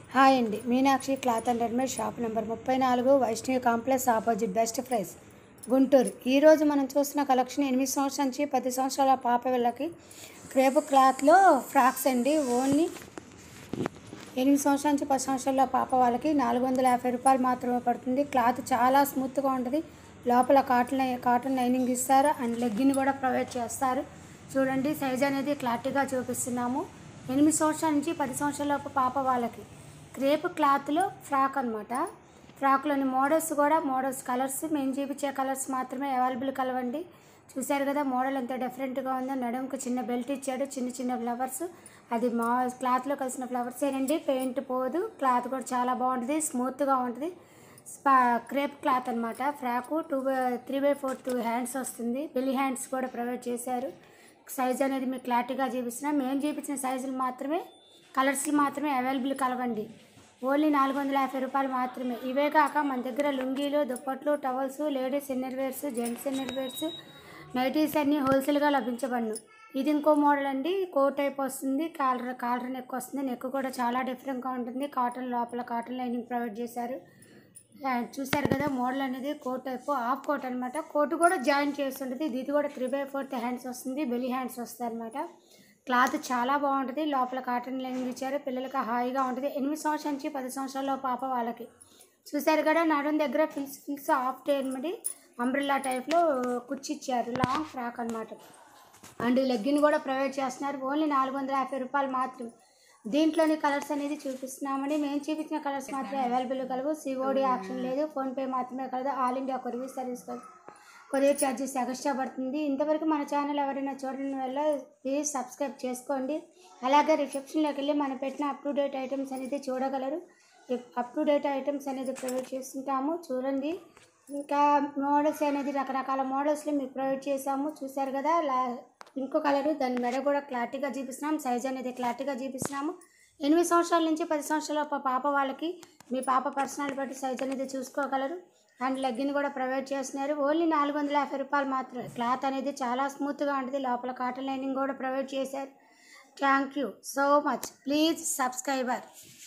hi అండి Meenakshi cloth and readymade shop number ముప్పై నాలుగు Vaishnavi complex opposite best price Guntur ఈరోజు మనం చూస్తున్న కలెక్షన్ ఎనిమిది సంవత్సరాల నుంచి పది సంవత్సరాల పాప వీళ్ళకి క్రేపు క్లాత్లో ఫ్రాక్స్ అండి ఓన్లీ ఎనిమిది సంవత్సరాల నుంచి పది సంవత్సరాల పాప వాళ్ళకి నాలుగు వందల యాభై రూపాయలు మాత్రమే పడుతుంది క్లాత్ చాలా స్మూత్గా ఉంటుంది లోపల కాటన్ కాటన్ లైనింగ్ ఇస్తారు అండ్ లెగ్గిన్ కూడా ప్రొవైడ్ చేస్తారు చూడండి సైజ్ అనేది క్లారిటీగా చూపిస్తున్నాము ఎనిమిది సంవత్సరాల నుంచి పది సంవత్సరాల లోపు పాప వాళ్ళకి క్రేప్ క్లాత్లో ఫ్రాక్ అనమాట ఫ్రాక్లోని మోడల్స్ కూడా మోడల్స్ కలర్స్ మేము చూపించే కలర్స్ మాత్రమే అవైలబుల్ కలవండి చూశారు కదా మోడల్ ఎంత డిఫరెంట్గా ఉందో నడుముకు చిన్న బెల్ట్ ఇచ్చాడు చిన్న చిన్న ఫ్లవర్స్ అది మా క్లాత్లో కలిసిన ఫ్లవర్స్ ఏనండి పెయింట్ పోదు క్లాత్ కూడా చాలా బాగుంటుంది స్మూత్గా ఉంటుంది స్పా క్రేప్ క్లాత్ అనమాట frock two by three by four two hands వస్తుంది బెల్లి హ్యాండ్స్ కూడా ప్రొవైడ్ చేశారు సైజ్ అనేది మీకు క్లారిటీగా చూపిస్తున్నాం మేము చూపించిన సైజులు మాత్రమే కలర్స్లు మాత్రమే అవైలబుల్ కలవండి ఓన్లీ నాలుగు వందల యాభై రూపాయలు మాత్రమే ఇవే కాక మన దగ్గర లుంగీలు దుప్పట్లు towels ladies inner wears gents inner wears nighties అన్నీ హోల్సేల్గా లభించబడును ఇది ఇంకో మోడల్ అండి కోట్ టైప్ వస్తుంది కాలర్ కాలర్ నెక్ వస్తుంది నెక్ కూడా చాలా డిఫరెంట్గా ఉంటుంది కాటన్ లోపల కాటన్ లైనింగ్ ప్రొవైడ్ చేశారు ఆ, చూశారు కదా మోడల్ అనేది కోట్ టైప్ హాఫ్ కోట్ అనమాట కోట్ కూడా జాయిన్ చేస్తుంటుంది ఇది కూడా త్రీ బై ఫోర్త్ హ్యాండ్స్ వస్తుంది బెలి హ్యాండ్స్ వస్తాయి అనమాట క్లాత్ చాలా బాగుంటుంది లోపల కాటన్ లైనింగ్ ఇచ్చారు పిల్లలకి హాయిగా ఉంటుంది ఎనిమిది సంవత్సరాల నుంచి పది సంవత్సరాల పాప వాళ్ళకి చూశారు కదా నడుం దగ్గర ఫిల్స్ ఫిల్స్ హాఫ్ టైర్మడి అంబ్రిల్లా టైప్లో కుచ్చిచ్చారు లాంగ్ ఫ్రాక్ అనమాట అండ్ లెగ్గిన్ కూడా ప్రొవైడ్ చేస్తున్నారు ఓన్లీ నాలుగు వందల యాభై రూపాయలు మాత్రమే దీంట్లోని కలర్స్ అనేది చూపిస్తున్నామండి మేము చూపించిన కలర్స్ మాత్రమే అవైలబుల్ కలవు సిఓడి ఆప్షన్ లేదు ఫోన్పే మాత్రమే కలదు ఆల్ ఇండియా కొరియర్ సర్వీస్ కలదు కొరియర్ ఛార్జెస్ ఎక్స్ట్రా పడుతుంది ఇంతవరకు మన ఛానల్ ఎవరైనా చూడని వల్ల ప్లీజ్ సబ్స్క్రైబ్ చేసుకోండి అలాగే రిసెప్షన్లోకి వెళ్ళి మనం పెట్టిన అప్ టు డేట్ ఐటమ్స్ అనేది చూడగలరు అప్ టు డేట్ ఐటమ్స్ అనేది ప్రొవైడ్ చేస్తుంటాము చూడండి ఇంకా మోడల్స్ అనేది రకరకాల మోడల్స్లో మీకు ప్రొవైడ్ చేసాము చూశారు కదా లా ఇంకో కలరు దాని మెడ కూడా క్లారిటీగా చూపిస్తున్నాం సైజ్ అనేది క్లారిటీగా చూపిస్తున్నాము ఎనిమిది సంవత్సరాల నుంచి పది సంవత్సరాల పా- పాప వాళ్ళకి మీ పాప పర్సనల్ బట్టి సైజ్ అనేది చూసుకోగలరు అండ్ లెగ్గిన్ కూడా ప్రొవైడ్ చేస్తున్నారు ఓన్లీ నాలుగు వందల యాభై రూపాయలు మాత్రమే క్లాత్ అనేది చాలా స్మూత్గా ఉంటుంది లోపల కాటన్ లైనింగ్ కూడా ప్రొవైడ్ చేశారు thank you so much please subscriber